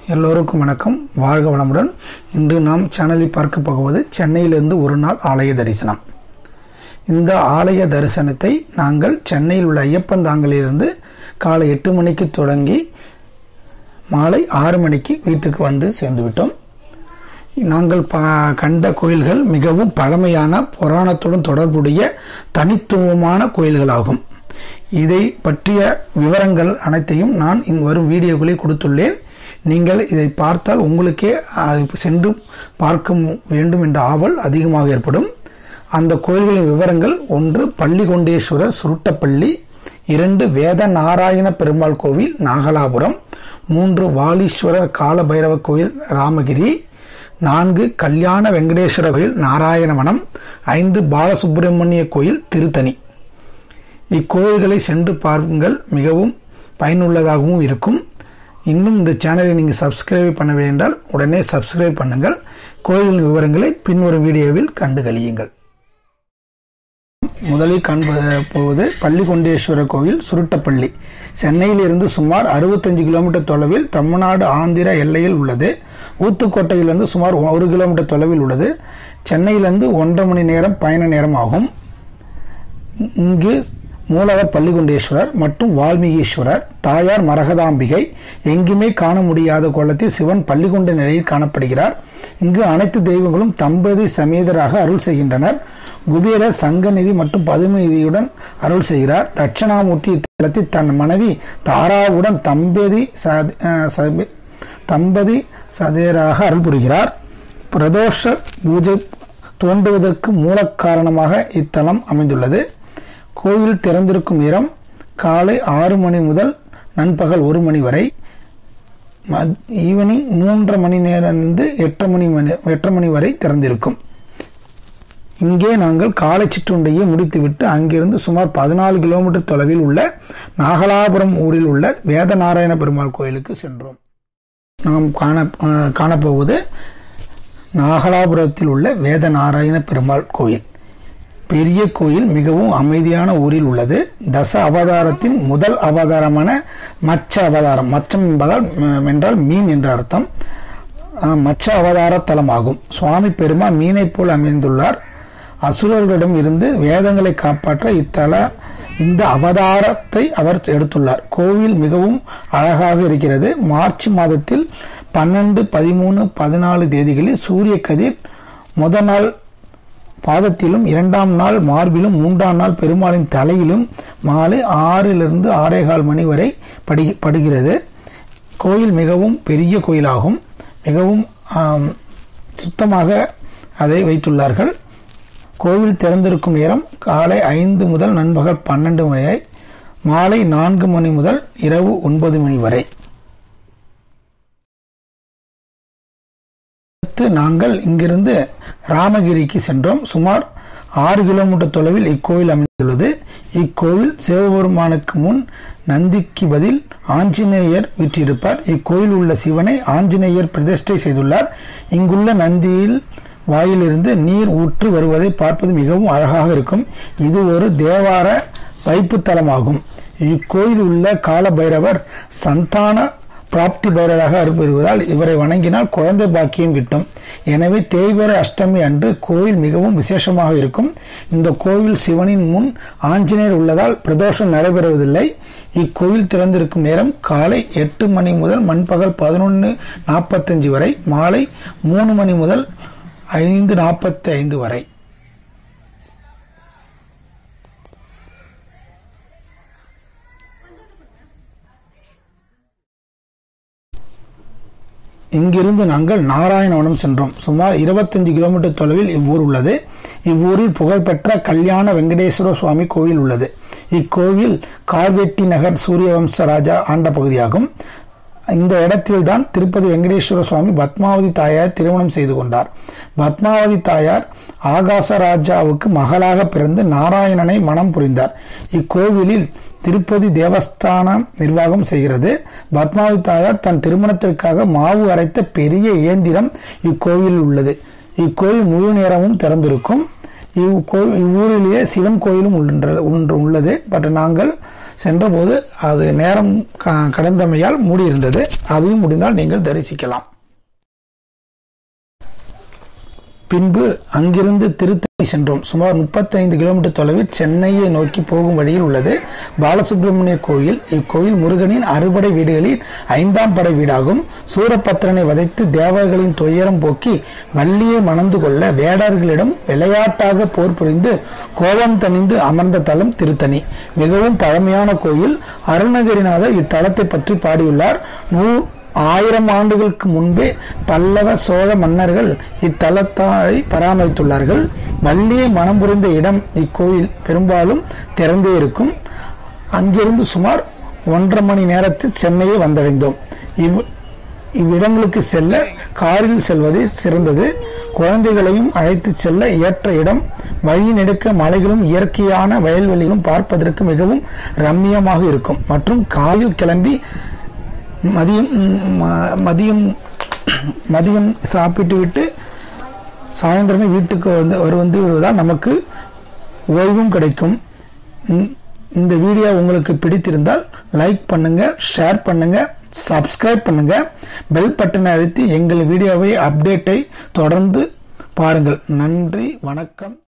எல்லோருக்கும் வணக்கம் வாழ்க வளமுடன் இன்று நாம் சேனலில் பார்க்க போகுவது சென்னையிலிருந்து ஒரு நாள் ஆலய தரிசனம் இந்த ஆலய தரிசனத்தை நாங்கள் சென்னையில் உள்ள ஐயப்பந்தாங்கலிலிருந்து காலை எட்டு மணிக்கு தொடங்கி மாலை ஆறு மணிக்கு வீட்டுக்கு வந்து சேர்ந்து விட்டோம் நாங்கள் பா கண்ட கோயில்கள் மிகவும் பழமையான புராணத்துடன் தொடர்புடைய தனித்துவமான கோயில்களாகும் இதை பற்றிய விவரங்கள் அனைத்தையும் நான் இங்கு வரும் வீடியோக்களில் கொடுத்துள்ளேன் நீங்கள் இதை பார்த்தால் உங்களுக்கே அது சென்று பார்க்க வேண்டும் என்ற ஆவல் அதிகமாக ஏற்படும் அந்த கோயில்களின் விவரங்கள் ஒன்று பள்ளிகொண்டேஸ்வரர் சுருட்டப்பள்ளி இரண்டு வேத நாராயண பெருமாள் கோவில் நாகலாபுரம் மூன்று வாலீஸ்வரர் காலபைரவ கோயில் ராமகிரி நான்கு கல்யாண வெங்கடேஸ்வர கோயில் நாராயணவனம் ஐந்து பாலசுப்பிரமணிய கோயில் திருத்தணி இக்கோயில்களை சென்று பாருங்கள் மிகவும் பயனுள்ளதாகவும் இருக்கும் இன்னும் இந்த சேனலை நீங்கள் சப்ஸ்கிரைப் பண்ண வேண்டால் உடனே சப்ஸ்கிரைப் பண்ணுங்கள் கோயிலின் விவரங்களை பின்வரும் வீடியோவில் கண்டு கழியுங்கள் முதலில் காண்ப போவது பள்ளிகொண்டேஸ்வரர் கோவில் சுருட்டப்பள்ளி சென்னையில் இருந்து சுமார் அறுபத்தஞ்சு கிலோமீட்டர் தொலைவில் தமிழ்நாடு ஆந்திரா எல்லையில் உள்ளது ஊத்துக்கோட்டையிலிருந்து சுமார் ஒரு கிலோமீட்டர் தொலைவில் உள்ளது சென்னையிலிருந்து ஒன்றரை மணி நேரம் பயண நேரம் ஆகும் இங்கு மூலவர் பள்ளிகுண்டேஸ்வரர் மற்றும் வால்மீகீஸ்வரர் தாயார் மரகதாம்பிகை எங்குமே காண முடியாத கோலத்தில் சிவன் பள்ளிகொண்ட நிலையில் காணப்படுகிறார் இங்கு அனைத்து தெய்வங்களும் தம்பதி சமேதராக அருள் செய்கின்றனர் குபேரர் சங்கநிதி மற்றும் பதுமநிதியுடன் அருள் செய்கிறார் தட்சணாமூர்த்தி இத்தலத்தில் தன் மனைவி தாராவுடன் தம்பதி தம்பதி சதேராக அருள் புரிகிறார் பிரதோஷ பூஜை தோன்றுவதற்கு மூல காரணமாக இத்தலம் அமைந்துள்ளது கோவில் திறந்திருக்கும் நேரம் காலை ஆறு மணி முதல் நண்பகல் ஒரு மணி வரை ஈவினிங் மூன்றரை மணி நேரமிருந்து எட்டரை மணி மணி எட்டரை மணி வரை திறந்திருக்கும் இங்கே நாங்கள் காலை சிற்றுண்டையை முடித்துவிட்டு அங்கிருந்து சுமார் பதினாலு கிலோமீட்டர் தொலைவில் உள்ள நாகலாபுரம் ஊரில் உள்ள வேதநாராயண பெருமாள் கோயிலுக்கு சென்றோம் நாம் காண காணப்போவது நாகலாபுரத்தில் உள்ள வேதநாராயண பெருமாள் கோயில் பெரிய கோயில் மிகவும் அமைதியான ஊரில் உள்ளது தச அவதாரத்தின் முதல் அவதாரமான மச்ச அவதாரம் மச்சம் என்பதால் என்றால் மீன் என்ற அர்த்தம் மச்ச அவதார தலமாகும் சுவாமி பெருமா மீனை போல் அமைந்துள்ளார் அசுரர்களிடம் இருந்து வேதங்களை காப்பாற்ற இத்தல இந்த அவதாரத்தை அவர் எடுத்துள்ளார் கோவில் மிகவும் அழகாக இருக்கிறது மார்ச் மாதத்தில் பன்னெண்டு பதிமூணு பதினாலு தேதிகளில் சூரிய கதிர் முத நாள் பாதத்திலும் இரண்டாம் நாள் மார்பிலும் மூன்றாம் நாள் பெருமாளின் தலையிலும் மாலை ஆறிலிருந்து ஆறேகால் மணி வரை படி படுகிறது கோயில் மிகவும் பெரிய கோயிலாகும் மிகவும் சுத்தமாக அதை வைத்துள்ளார்கள் கோவில் திறந்திருக்கும் நேரம் காலை ஐந்து முதல் நண்பகல் பன்னெண்டு மணி மாலை நான்கு மணி முதல் இரவு ஒன்பது மணி வரை அடுத்து நாங்கள் இங்கிருந்து ராமகிரிக்கு சென்றோம் சுமார் ஆறு கிலோமீட்டர் தொலைவில் இக்கோயில் அமைந்துள்ளது இக்கோவில் சிவபெருமானுக்கு முன் நந்திக்கு பதில் ஆஞ்சநேயர் விற்றிருப்பார் இக்கோயில் உள்ள சிவனை ஆஞ்சநேயர் பிரதிஷ்டை செய்துள்ளார் இங்குள்ள நந்தியில் வாயிலிருந்து நீர் ஊற்று வருவதை பார்ப்பது மிகவும் அழகாக இருக்கும் இது ஒரு தேவார வைப்பு தலமாகும் இக்கோயில் உள்ள கால பைரவர் சந்தான பிராப்தி பைரராக அருள்பெறுவதால் இவரை வணங்கினால் குழந்தை பாக்கியம் கிட்டும் எனவே தேய்வர அஷ்டமி அன்று கோயில் மிகவும் விசேஷமாக இருக்கும் இந்த கோவில் சிவனின் முன் ஆஞ்சநேயர் உள்ளதால் பிரதோஷம் நடைபெறுவதில்லை இக்கோவில் திறந்திருக்கும் நேரம் காலை எட்டு மணி முதல் மண்பகல் பதினொன்று நாற்பத்தஞ்சு வரை மாலை மூணு மணி முதல் ஐந்து நாற்பத்தி ஐந்து வரை இங்கிருந்து நாங்கள் நாராயணவனம் சென்றோம் சுமார் இருபத்தஞ்சு கிலோமீட்டர் தொலைவில் இவ்வூர் உள்ளது இவ்வூரில் புகழ்பெற்ற கல்யாண வெங்கடேஸ்வர சுவாமி கோவில் உள்ளது இக்கோவில் கார்வெட்டி நகர் சூரியவம்ச ராஜா ஆண்ட பகுதியாகும் இந்த இடத்தில்தான் திருப்பதி வெங்கடேஸ்வர சுவாமி பத்மாவதி தாயார் திருமணம் செய்து கொண்டார் பத்மாவதி தாயார் ஆகாசராஜாவுக்கு மகளாக பிறந்து நாராயணனை மனம் புரிந்தார் இக்கோவிலில் திருப்பதி தேவஸ்தானம் நிர்வாகம் செய்கிறது பத்மாவதி தாயார் தன் திருமணத்திற்காக மாவு அரைத்த பெரிய இயந்திரம் இக்கோவிலில் உள்ளது இக்கோவில் முழு நேரமும் திறந்திருக்கும் இவ்வூரிலேயே சிவன் கோயிலும் உள்ளது உள்ளது பட் நாங்கள் சென்றபோது அது நேரம் க- கடந்தமையால் மூடியிருந்தது அதையும் முடிந்தால் நீங்கள் தரிசிக்கலாம் பின்பு அங்கிருந்து திருத்தணி சென்றோம் சுமார் 35 கிலோமீட்டர் தொலைவில் சென்னையை நோக்கி போகும் வழியில் உள்ளது பாலசுப்பிரமணிய கோயில் இக்கோயில் முருகனின் அறுபடை வீடுகளில் ஐந்தாம் படை வீடாகும் சூரபத்திரனை வதைத்து தேவர்களின் துயரம் போக்கி வள்ளியை மணந்து கொள்ள வேடர்களிடம் விளையாட்டாக போர் புரிந்து கோபம் தணிந்து அமர்ந்த தலம் திருத்தணி மிகவும் பழமையான கோயில் அருணகிரிநாதர் இத்தலத்தை பற்றி பாடியுள்ளார் நூ ஆயிரம் ஆண்டுகளுக்கு முன்பே பல்லவ சோழ மன்னர்கள் இத்தலத்தை பராமரித்துள்ளார்கள் வள்ளியை மனம் புரிந்த இடம் இக்கோயில் பெரும்பாலும் திறந்தே இருக்கும் அங்கிருந்து சுமார் ஒன்றரை மணி நேரத்தில் சென்னையை வந்தடைந்தோம் இவ் இவ்விடங்களுக்கு செல்ல காரில் செல்வதே சிறந்தது குழந்தைகளையும் அழைத்து செல்ல ஏற்ற இடம் வழி நெடுக்க மலைகளும் இயற்கையான வயல்வெளிகளும் பார்ப்பதற்கு மிகவும் ரம்மியமாக இருக்கும் மற்றும் காலையில் கிளம்பி மதியம் ம- மதியம் மதியம் சாப்பிட்டு விட்டு சாயந்தரமே வீட்டுக்கு வந்து ஒரு வந்து விடுவதால் நமக்கு ஓய்வும் கிடைக்கும் இந்த- இந்த வீடியோ உங்களுக்கு பிடித்திருந்தால் லைக் பண்ணுங்க ஷேர் பண்ணுங்க சப்ஸ்கிரைப் பண்ணுங்க பெல் பட்டனை அழுத்தி எங்கள் வீடியோவை அப்டேட்டை தொடர்ந்து பாருங்கள் நன்றி வணக்கம்